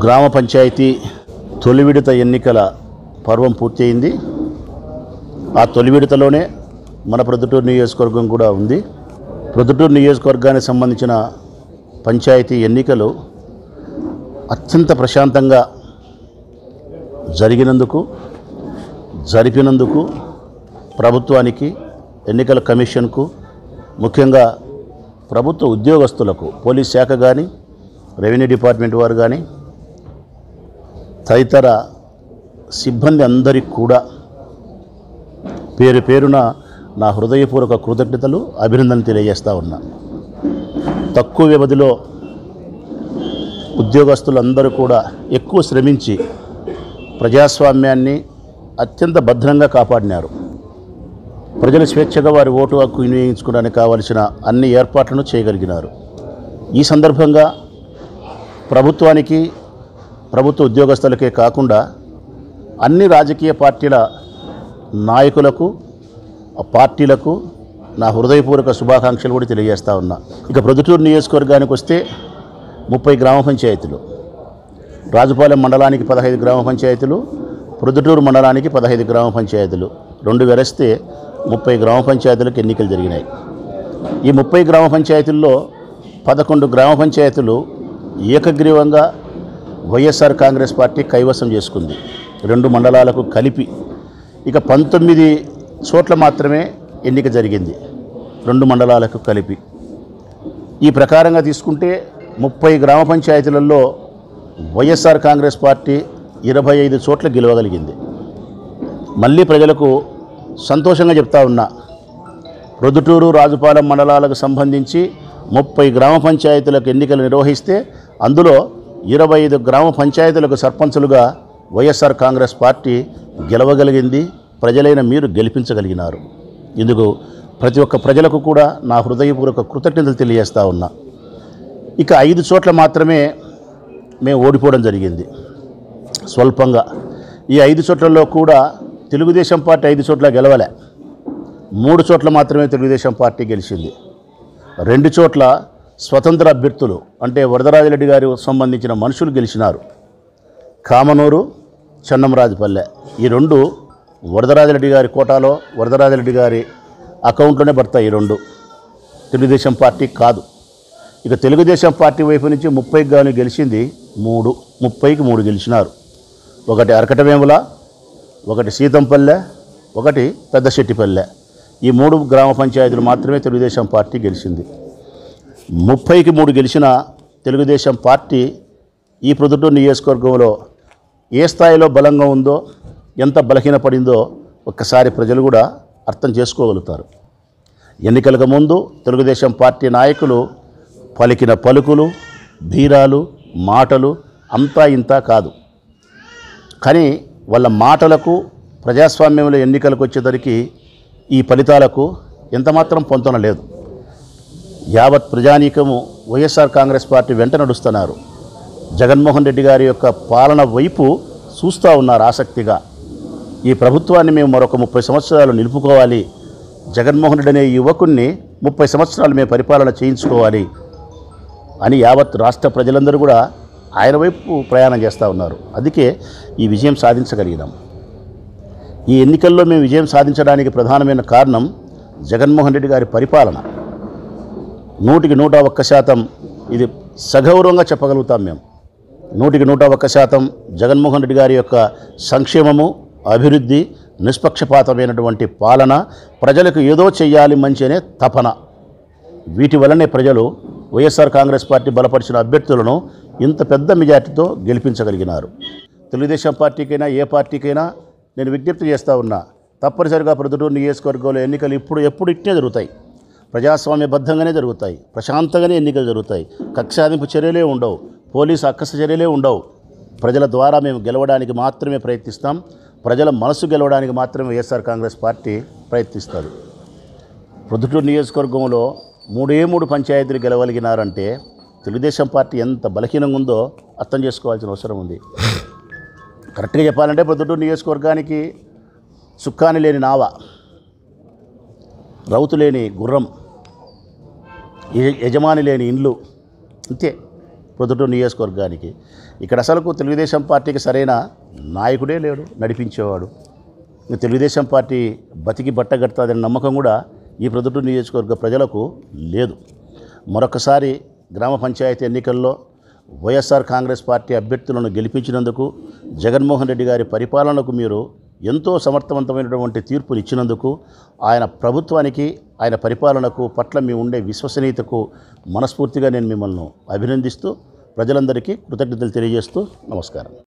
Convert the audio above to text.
గ్రామ పంచాయతీ తొలి విడత ఎన్నికల పర్వం పూర్తయింది ఆ తొలి విడతలోనే మన ప్రొద్దుటూరు నియోజకవర్గం కూడా ఉంది ప్రొద్దుటూరు నియోజకవర్గానికి సంబంధించిన పంచాయతీ ఎన్నికలు అత్యంత ప్రశాంతంగా జరిగినందుకు జరిపినందుకు ప్రభుత్వానికి ఎన్నికల కమిషన్కు ముఖ్యంగా ప్రభుత్వ ఉద్యోగస్తులకు పోలీస్ శాఖ కానీ రెవెన్యూ డిపార్ట్మెంట్ వారు కానీ తదితర సిబ్బంది అందరికీ కూడా పేరు పేరున నా హృదయపూర్వక కృతజ్ఞతలు అభినందనలు తెలియజేస్తా ఉన్నా తక్కువ వ్యవధిలో ఉద్యోగస్తులందరూ కూడా ఎక్కువ శ్రమించి ప్రజాస్వామ్యాన్ని అత్యంత భద్రంగా కాపాడినారు ప్రజలు స్వేచ్ఛగా వారి ఓటు హక్కు వినియోగించుకోవడానికి కావలసిన అన్ని ఏర్పాట్లను చేయగలిగినారు ఈ సందర్భంగా ప్రభుత్వానికి ప్రభుత్వ ఉద్యోగస్తులకే కాకుండా అన్ని రాజకీయ పార్టీల నాయకులకు ఆ పార్టీలకు నా హృదయపూర్వక శుభాకాంక్షలు కూడా తెలియజేస్తా ఉన్నా ఇక ప్రొద్దుటూరు నియోజకవర్గానికి వస్తే ముప్పై గ్రామ పంచాయతీలు రాజుపాలెం మండలానికి పదహైదు గ్రామ పంచాయతీలు ప్రొద్దుటూరు మండలానికి పదహైదు గ్రామ పంచాయతీలు రెండు వెరస్తే ముప్పై గ్రామ పంచాయతీలకు ఎన్నికలు జరిగినాయి ఈ ముప్పై గ్రామ పంచాయతీల్లో పదకొండు గ్రామ పంచాయతీలు ఏకగ్రీవంగా వైఎస్ఆర్ కాంగ్రెస్ పార్టీ కైవసం చేసుకుంది రెండు మండలాలకు కలిపి ఇక పంతొమ్మిది చోట్ల మాత్రమే ఎన్నిక జరిగింది రెండు మండలాలకు కలిపి ఈ ప్రకారంగా తీసుకుంటే ముప్పై గ్రామ పంచాయతీలలో వైఎస్ఆర్ కాంగ్రెస్ పార్టీ ఇరవై ఐదు చోట్ల గెలవగలిగింది మళ్ళీ ప్రజలకు సంతోషంగా చెప్తా ఉన్నా ప్రొద్దుటూరు రాజుపాలెం మండలాలకు సంబంధించి ముప్పై గ్రామ పంచాయతీలకు ఎన్నికలు నిర్వహిస్తే అందులో ఇరవై ఐదు గ్రామ పంచాయతీలకు సర్పంచులుగా వైఎస్ఆర్ కాంగ్రెస్ పార్టీ గెలవగలిగింది ప్రజలైన మీరు గెలిపించగలిగినారు ఇందుకు ప్రతి ఒక్క ప్రజలకు కూడా నా హృదయపూర్వక కృతజ్ఞతలు తెలియజేస్తా ఉన్నా ఇక ఐదు చోట్ల మాత్రమే మేము ఓడిపోవడం జరిగింది స్వల్పంగా ఈ ఐదు చోట్లలో కూడా తెలుగుదేశం పార్టీ ఐదు చోట్ల గెలవలే మూడు చోట్ల మాత్రమే తెలుగుదేశం పార్టీ గెలిచింది రెండు చోట్ల స్వతంత్ర అభ్యర్థులు అంటే వరదరాజరెడ్డి గారి సంబంధించిన మనుషులు గెలిచినారు కామనూరు చెన్నంరాజుపల్లె ఈ రెండు వరదరాజరెడ్డి గారి కోటాలో వరదరాజరెడ్డి గారి అకౌంట్లోనే పడతాయి ఈ రెండు తెలుగుదేశం పార్టీ కాదు ఇక తెలుగుదేశం పార్టీ వైపు నుంచి ముప్పైకి గాను గెలిచింది మూడు ముప్పైకి మూడు గెలిచినారు ఒకటి అరకటవేముల ఒకటి సీతంపల్లె ఒకటి పెద్దశెట్టిపల్లె ఈ మూడు గ్రామ పంచాయతీలు మాత్రమే తెలుగుదేశం పార్టీ గెలిచింది ముప్పైకి మూడు గెలిచిన తెలుగుదేశం పార్టీ ఈ ప్రొద్దుటూరు నియోజకవర్గంలో ఏ స్థాయిలో బలంగా ఉందో ఎంత బలహీనపడిందో ఒక్కసారి ప్రజలు కూడా అర్థం చేసుకోగలుగుతారు ఎన్నికలకు ముందు తెలుగుదేశం పార్టీ నాయకులు పలికిన పలుకులు ధీరాలు మాటలు అంతా ఇంతా కాదు కానీ వాళ్ళ మాటలకు ప్రజాస్వామ్యంలో ఎన్నికలకు వచ్చేసరికి ఈ ఫలితాలకు ఎంతమాత్రం పొంతన లేదు యావత్ ప్రజానీకము వైఎస్ఆర్ కాంగ్రెస్ పార్టీ వెంట నడుస్తున్నారు జగన్మోహన్ రెడ్డి గారి యొక్క పాలన వైపు చూస్తూ ఉన్నారు ఆసక్తిగా ఈ ప్రభుత్వాన్ని మేము మరొక ముప్పై సంవత్సరాలు నిలుపుకోవాలి జగన్మోహన్ రెడ్డి అనే యువకుణ్ణి ముప్పై సంవత్సరాలు మేము పరిపాలన చేయించుకోవాలి అని యావత్ రాష్ట్ర ప్రజలందరూ కూడా ఆయన వైపు ప్రయాణం చేస్తూ ఉన్నారు అందుకే ఈ విజయం సాధించగలిగినాం ఈ ఎన్నికల్లో మేము విజయం సాధించడానికి ప్రధానమైన కారణం జగన్మోహన్ రెడ్డి గారి పరిపాలన నూటికి నూట ఒక్క శాతం ఇది సగౌరవంగా చెప్పగలుగుతాం మేము నూటికి నూట ఒక్క శాతం జగన్మోహన్ రెడ్డి గారి యొక్క సంక్షేమము అభివృద్ధి నిష్పక్షపాతమైనటువంటి పాలన ప్రజలకు ఏదో చెయ్యాలి మంచి అనే తపన వీటి వల్లనే ప్రజలు వైఎస్ఆర్ కాంగ్రెస్ పార్టీ బలపరిచిన అభ్యర్థులను ఇంత పెద్ద మెజార్టీతో గెలిపించగలిగినారు తెలుగుదేశం పార్టీకైనా ఏ పార్టీకైనా నేను విజ్ఞప్తి చేస్తూ ఉన్నా తప్పనిసరిగా ప్రొద్దుటూరు నియోజకవర్గంలో ఎన్నికలు ఇప్పుడు ఎప్పుడు ఇట్టే జరుగుతాయి ప్రజాస్వామ్యబద్ధంగానే జరుగుతాయి ప్రశాంతంగానే ఎన్నికలు జరుగుతాయి కక్షాదింపు చర్యలే ఉండవు పోలీసు అక్కస చర్యలే ఉండవు ప్రజల ద్వారా మేము గెలవడానికి మాత్రమే ప్రయత్నిస్తాం ప్రజల మనసు గెలవడానికి మాత్రమే వైఎస్ఆర్ కాంగ్రెస్ పార్టీ ప్రయత్నిస్తుంది ప్రొద్దుటూరు నియోజకవర్గంలో మూడే మూడు పంచాయతీలు గెలవగలిగినారంటే తెలుగుదేశం పార్టీ ఎంత బలహీనంగా ఉందో అర్థం చేసుకోవాల్సిన అవసరం ఉంది కరెక్ట్గా చెప్పాలంటే ప్రొద్దుటూరు నియోజకవర్గానికి చుక్కాని లేని నావ రౌతు లేని గుర్రం యజ- యజమాని లేని ఇండ్లు అంతే ప్రొద్దుటూరు నియోజకవర్గానికి ఇక్కడ అసలుకు తెలుగుదేశం పార్టీకి సరైన నాయకుడే లేడు నడిపించేవాడు ఇంకా తెలుగుదేశం పార్టీ బతికి బట్టగడుతుందనే నమ్మకం కూడా ఈ ప్రొద్దుటూరు నియోజకవర్గ ప్రజలకు లేదు మరొకసారి గ్రామ పంచాయతీ ఎన్నికల్లో వైఎస్ఆర్ కాంగ్రెస్ పార్టీ అభ్యర్థులను గెలిపించినందుకు జగన్మోహన్ రెడ్డి గారి పరిపాలనకు మీరు ఎంతో సమర్థవంతమైనటువంటి తీర్పులు ఇచ్చినందుకు ఆయన ప్రభుత్వానికి ఆయన పరిపాలనకు పట్ల మీ ఉండే విశ్వసనీయతకు మనస్ఫూర్తిగా నేను మిమ్మల్ని అభినందిస్తూ ప్రజలందరికీ కృతజ్ఞతలు తెలియజేస్తూ నమస్కారం